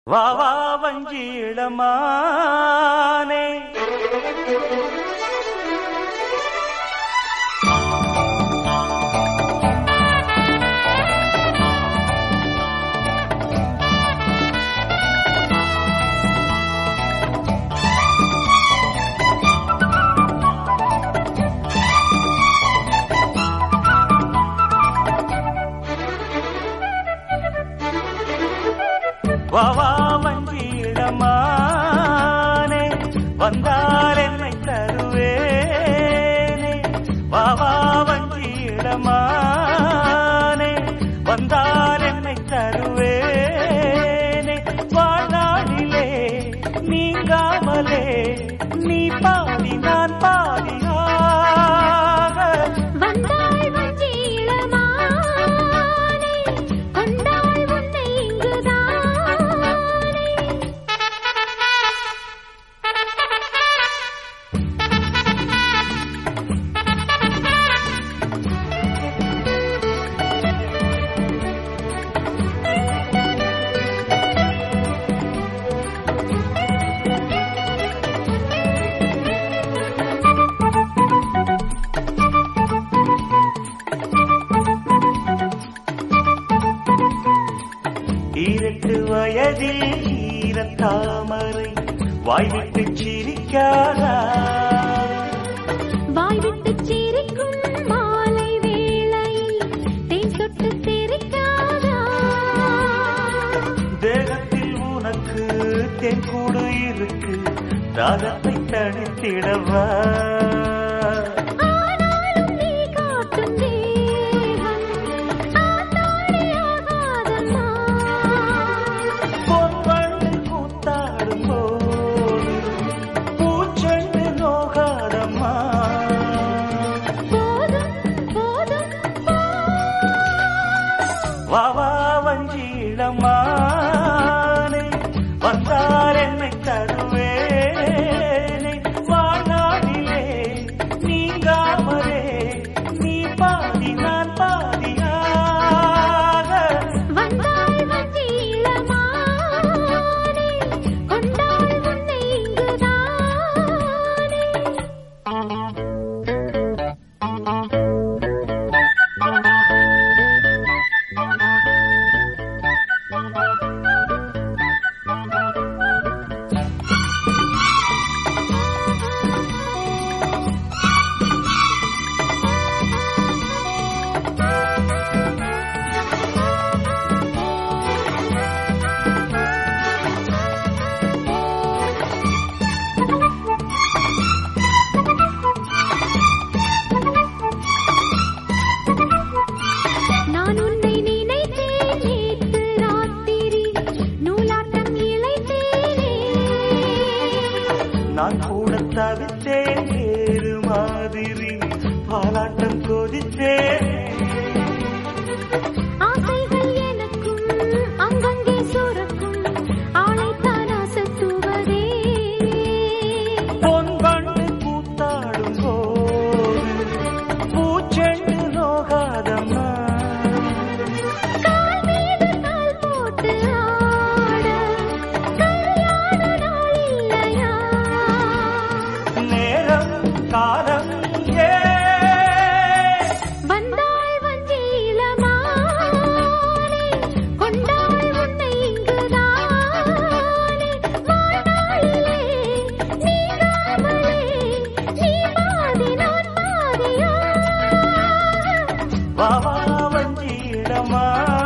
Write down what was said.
வா வா வஞ்சி இளமானே வா வா வஞ்சி இளமானே வந்தால் என்னை தருவேனே வா வா வஞ்சி இளமானே வந்தால் என்னை தருவேனே வாழ்நாளிலே நீங்காமலே நீ பாதி நான் பாதியாக வந்தாள் வஞ்சி இளமானே கொண்டாள் உன்னை இங்குதானே ஈரட்டு வயதில் ஈரத்தாமரை வாய்விட்டு சிரிக்காதா வாய் விட்டு சிரிக்கும் மாலை வேளையில் தேன் சொட்டு சிரிக்காதா தேகத்தில் உனக்கு தென்கூடு இருக்கு தாகத்தை தணித்திடவா ஆனாலும் நீ காட்டும் தேகம் ஆத்தாடியாகாதம்மா பொன்வண்டு கூத்தாடும் போது பூச்செண்டு நோகாதம்மா போதும் போதும் வா வா வஞ்சி இளமானே வந்தால் என்னை தருவேனே வாழ்நாளிலே நீங்காமலே நீ பாதி நான் பாதியாக வந்தாள் வஞ்சி இளமானே கொண்டாள் உன்னை இங்குதானே நான் உன்னை நினைத்தேன் நேற்று ராத்திரி நூலாட்டம் இழைத்தேனே நான் கூட தவித்தேன் வேறு மாதிரி பாலாட்டம் கொதித்தேன் ஆசைகள் எனக்கும் அங்கங்கே சுரக்கும் ஆளைத்தான் அசத்துவதே பொன்வண்டு கூத்தாடும் போது பூச்செண்டு நோகாதம்மா கால் மீது கால் போட்டு ஆட கல்யாண நாள் இல்லையா நேரம் காலம் ஏ வந்தாள் வஞ்சி இளமானே கொண்டாள் உன்னை இங்குதானே வாழ்நாளிலே நீங்காமலே நீ பாதி நான் பாதியாக வா வா வஞ்சி இடமா